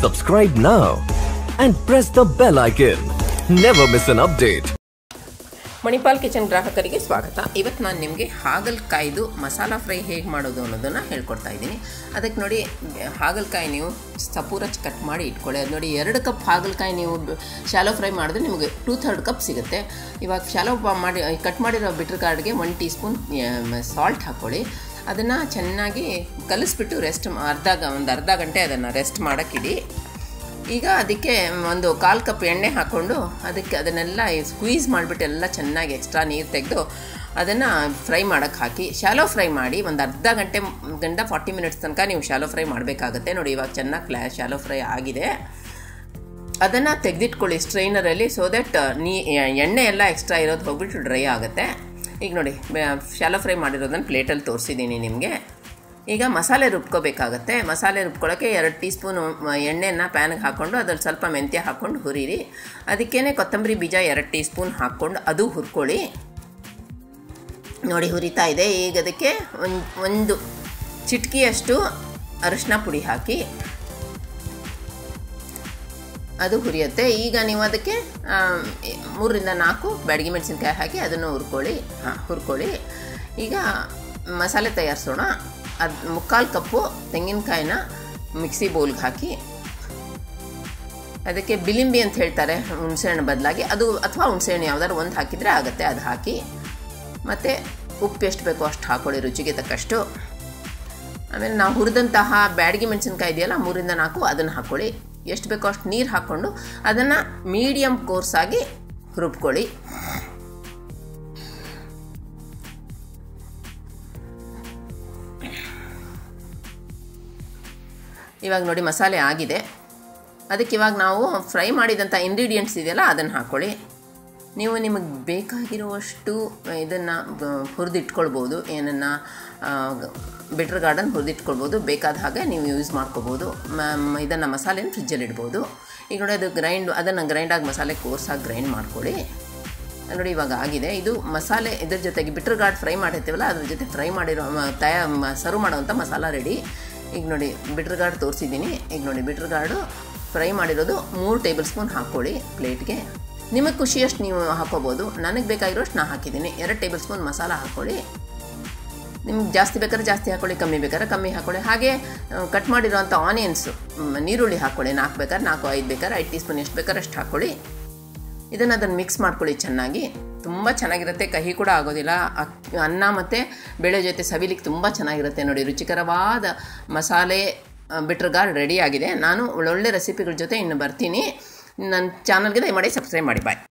Subscribe now and press the bell icon. Never miss an update. Manipal kitchen ಗ್ರಾಹಕರಿಗೆ ಸ್ವಾಗತ ಇವತ್ತು ನಾನು ನಿಮಗೆ ಹಾಗಲಕಾಯ್ದು ಮಸಾಲ ಫ್ರೈ ಹೇಗೆ ಮಾಡೋದು ಅನ್ನೋದನ್ನು ಹೇಳ್ಕೊಡ್ತಾ ಇದ್ದೀನಿ ಅದಕ್ಕೆ ನೋಡಿ ಹಾಗಲಕಾಯಿ ನೀವು ಸಪೂರಚ್ ಕಟ್ ಮಾಡಿ ಇಟ್ಕೊಳ್ಳಿ ಅದು ನೋಡಿ ಎರಡು ಕಪ್ ಹಾಗಲಕಾಯಿ ನೀವು ಶಾಲೋ ಫ್ರೈ ಮಾಡಿದ್ರೆ ನಿಮಗೆ ಟೂ ಥರ್ಡ್ ಕಪ್ ಸಿಗುತ್ತೆ ಇವಾಗ ಶಾಲೋ ಮಾಡಿ ಕಟ್ ಮಾಡಿರೋ ಬಿಟ್ರ್ ಕಾರ್ಡ್ಗೆ ಒನ್ ಟೀ ಸ್ಪೂನ್ ಸಾಲ್ಟ್ ಹಾಕ್ಕೊಳ್ಳಿ ಅದನ್ನು ಚೆನ್ನಾಗಿ ಕಲಿಸ್ಬಿಟ್ಟು ರೆಸ್ಟ್ ಅರ್ಧ ಗ- ಒಂದು ಅರ್ಧ ಗಂಟೆ ಅದನ್ನು ರೆಸ್ಟ್ ಮಾಡೋಕ್ಕಿಡಿ ಈಗ ಅದಕ್ಕೆ ಒಂದು ಕಾಲು ಕಪ್ ಎಣ್ಣೆ ಹಾಕ್ಕೊಂಡು ಅದಕ್ಕೆ ಅದನ್ನೆಲ್ಲ ಸ್ಕ್ವೀಸ್ ಮಾಡಿಬಿಟ್ಟು ಎಲ್ಲ ಚೆನ್ನಾಗಿ ಎಕ್ಸ್ಟ್ರಾ ನೀರು ತೆಗೆದು ಅದನ್ನು ಫ್ರೈ ಮಾಡೋಕ್ಕೆ ಹಾಕಿ ಶಾಲೋ ಫ್ರೈ ಮಾಡಿ ಒಂದು ಅರ್ಧ ಗಂಟೆ ಗಂಟ ಫಾರ್ಟಿ ಮಿನಿಟ್ಸ್ ತನಕ ನೀವು ಶಾಲೋ ಫ್ರೈ ಮಾಡಬೇಕಾಗತ್ತೆ ನೋಡಿ ಇವಾಗ ಚೆನ್ನಾಗಿ ಕ್ಲಾ ಶಾಲೋ ಫ್ರೈ ಆಗಿದೆ ಅದನ್ನು ತೆಗೆದಿಟ್ಕೊಳ್ಳಿ ಸ್ಟ್ರೈನರಲ್ಲಿ ಸೊ ದಟ್ ನೀ ಎಣ್ಣೆ ಎಲ್ಲ ಎಕ್ಸ್ಟ್ರಾ ಇರೋದು ಹೋಗ್ಬಿಟ್ಟು ಡ್ರೈ ಆಗುತ್ತೆ ಈಗ ನೋಡಿ ಶಾಲೋ ಫ್ರೈ ಮಾಡಿರೋದನ್ನು ಪ್ಲೇಟಲ್ಲಿ ತೋರಿಸಿದ್ದೀನಿ ನಿಮಗೆ ಈಗ ಮಸಾಲೆ ರುಬ್ಕೋಬೇಕಾಗತ್ತೆ ಮಸಾಲೆ ರುಬ್ಕೊಳ್ಳೋಕ್ಕೆ ಎರಡು ಟೀ ಸ್ಪೂನು ಎಣ್ಣೆನ ಪ್ಯಾನ್ಗೆ ಹಾಕ್ಕೊಂಡು ಅದ್ರಲ್ಲಿ ಸ್ವಲ್ಪ ಮೆಂತ್ಯ ಹಾಕ್ಕೊಂಡು ಹುರಿರಿ ಅದಕ್ಕೇ ಕೊತ್ತಂಬರಿ ಬೀಜ ಎರಡು ಟೀ ಸ್ಪೂನ್ ಹಾಕ್ಕೊಂಡು ಅದು ಹುರ್ಕೊಳ್ಳಿ ನೋಡಿ ಹುರಿತಾ ಇದೆ ಈಗ ಅದಕ್ಕೆ ಒಂದು ಒಂದು ಚಿಟಕಿಯಷ್ಟು ಅರಿಶಿನ ಪುಡಿ ಹಾಕಿ ಅದು ಹುರಿಯುತ್ತೆ ಈಗ ನೀವು ಅದಕ್ಕೆ ಆ, ಮೂರರಿಂದ ನಾಲ್ಕು ಬ್ಯಾಡಗಿ ಮೆಣಸಿನ್ಕಾಯಿ ಹಾಕಿ ಅದನ್ನು ಹುರ್ಕೊಳ್ಳಿ ಹಾಂ ಹುರ್ಕೊಳ್ಳಿ ಈಗ ಮಸಾಲೆ ತಯಾರಿಸೋಣ ಅದು ಮುಕ್ಕಾಲು ಕಪ್ಪು ತೆಂಗಿನಕಾಯಿನ ಮಿಕ್ಸಿ ಬೌಲ್ಗೆ ಹಾಕಿ ಅದಕ್ಕೆ ಬಿಲಿಂಬಿ ಅಂತ ಹೇಳ್ತಾರೆ ಹುಣಸೆಹಣ್ಣು ಬದಲಾಗಿ ಅದು ಅಥವಾ ಹುಣಸೆಹಣ್ಣು ಯಾವ್ದಾದ್ರು ಒಂದು ಹಾಕಿದರೆ ಆಗುತ್ತೆ ಅದು ಹಾಕಿ ಮತ್ತು ಉಪ್ಪು ಎಷ್ಟು ಬೇಕೋ ಅಷ್ಟು ಹಾಕ್ಕೊಳ್ಳಿ ರುಚಿಗೆ ತಕ್ಕಷ್ಟು ಆಮೇಲೆ ನಾವು ಹುರಿದಂತಹ ಬ್ಯಾಡಗಿ ಮೆಣಸಿನ್ಕಾಯಿ ಇದೆಯಲ್ಲ ಮೂರಿಂದ ನಾಲ್ಕು ಅದನ್ನು ಹಾಕ್ಕೊಳ್ಳಿ ಎಷ್ಟು ಬೇಕೋ ಅಷ್ಟು ನೀರು ಹಾಕ್ಕೊಂಡು ಅದನ್ನು ಮೀಡಿಯಮ್ ಕೋರ್ಸಾಗಿ ರುಬ್ಕೊಳ್ಳಿ ಇವಾಗ ನೋಡಿ ಮಸಾಲೆ ಆಗಿದೆ ಅದಕ್ಕೆ ಇವಾಗ ನಾವು ಫ್ರೈ ಮಾಡಿದಂಥ ಇಂಗ್ರೀಡಿಯೆಂಟ್ಸ್ ಇದೆಯಲ್ಲ ಅದನ್ನು ಹಾಕ್ಕೊಳ್ಳಿ ನೀವು ನಿಮಗೆ ಬೇಕಾಗಿರುವಷ್ಟು ಇದನ್ನು ಹುರಿದಿಟ್ಕೊಳ್ಬೋದು ಏನನ್ನು ಬಿಟ್ರ್ ಗಾರ್ಡನ್ ಹುರಿದಿಟ್ಕೊಳ್ಬೋದು ಬೇಕಾದ ಹಾಗೆ ನೀವು ಯೂಸ್ ಮಾಡ್ಕೋಬೋದು ಮ ಇದನ್ನು ಮಸಾಲೆನ ಫ್ರಿಜ್ಜಲ್ಲಿ ಇಡ್ಬೋದು ಈಗ ನೋಡಿ ಅದು ಗ್ರೈಂಡ್ ಅದನ್ನು ಗ್ರೈಂಡಾಗಿ ಮಸಾಲೆ ಕೋರ್ಸಾಗಿ ಗ್ರೈಂಡ್ ಮಾಡ್ಕೊಳ್ಳಿ ನೋಡಿ ಇವಾಗ ಆಗಿದೆ ಇದು ಮಸಾಲೆ ಇದ್ರ ಜೊತೆಗೆ ಬಿಟ್ರ್ ಗಾರ್ಡ್ ಫ್ರೈ ಮಾಡಿರ್ತೀವಲ್ಲ ಅದ್ರ ಜೊತೆ ಫ್ರೈ ಮಾಡಿರೋ ತಯಾ ಸರ್ವ್ ಮಾಡೋವಂಥ ಮಸಾಲ ರೆಡಿ ಈಗ ನೋಡಿ ಬಿಟ್ರ್ ಗಾರ್ಡ್ ತೋರಿಸಿದ್ದೀನಿ ಈಗ ನೋಡಿ ಬಿಟ್ರ್ ಗಾರ್ಡು ಫ್ರೈ ಮಾಡಿರೋದು ಮೂರು ಟೇಬಲ್ ಸ್ಪೂನ್ ಹಾಕ್ಕೊಳ್ಳಿ ಪ್ಲೇಟ್ಗೆ ನಿಮಗೆ ಖುಷಿಯಷ್ಟು ನೀವು ಹಾಕೋಬೋದು ನನಗೆ ಬೇಕಾಗಿರೋಷ್ಟು ನಾನು ಹಾಕಿದ್ದೀನಿ ಎರಡು ಟೇಬಲ್ ಸ್ಪೂನ್ ಮಸಾಲ ಹಾಕ್ಕೊಳ್ಳಿ ನಿಮ್ಗೆ ಜಾಸ್ತಿ ಬೇಕಾದ್ರೆ ಜಾಸ್ತಿ ಹಾಕ್ಕೊಳ್ಳಿ ಕಮ್ಮಿ ಬೇಕಾದ್ರೆ ಕಮ್ಮಿ ಹಾಕ್ಕೊಳ್ಳಿ ಹಾಗೆ ಕಟ್ ಮಾಡಿರೋಂಥ ಆನಿಯನ್ಸು ನೀರುಳ್ಳಿ ಹಾಕ್ಕೊಳ್ಳಿ ನಾಲ್ಕು ಬೇಕಾದ್ರೆ ನಾಲ್ಕು ಐದು ಬೇಕಾದ್ರೆ ಐದು ಟೀ ಸ್ಪೂನ್ ಎಷ್ಟು ಬೇಕಾದ್ರೆ ಅಷ್ಟು ಹಾಕ್ಕೊಳ್ಳಿ ಇದನ್ನು ಅದನ್ನು ಮಿಕ್ಸ್ ಮಾಡ್ಕೊಳ್ಳಿ ಚೆನ್ನಾಗಿ ತುಂಬ ಚೆನ್ನಾಗಿರುತ್ತೆ ಕಹಿ ಕೂಡ ಆಗೋದಿಲ್ಲ ಅಕ್ ಅನ್ನ ಮತ್ತು ಬೇಳೆ ಜೊತೆ ಸವಿಲಿಕ್ಕೆ ತುಂಬ ಚೆನ್ನಾಗಿರುತ್ತೆ ನೋಡಿ ರುಚಿಕರವಾದ ಮಸಾಲೆ ಬಿಟ್ರಗಾರ್ ರೆಡಿ ಆಗಿದೆ ನಾನು ಒಳ್ಳೊಳ್ಳೆ ರೆಸಿಪಿಗಳ ಜೊತೆ ಇನ್ನು ಬರ್ತೀನಿ ನನ್ನ ಚಾನಲ್ಗೆ ದಯಮಾಡಿ ಸಬ್ಸ್ಕ್ರೈಬ್ ಮಾಡಿ ಬಾಯ್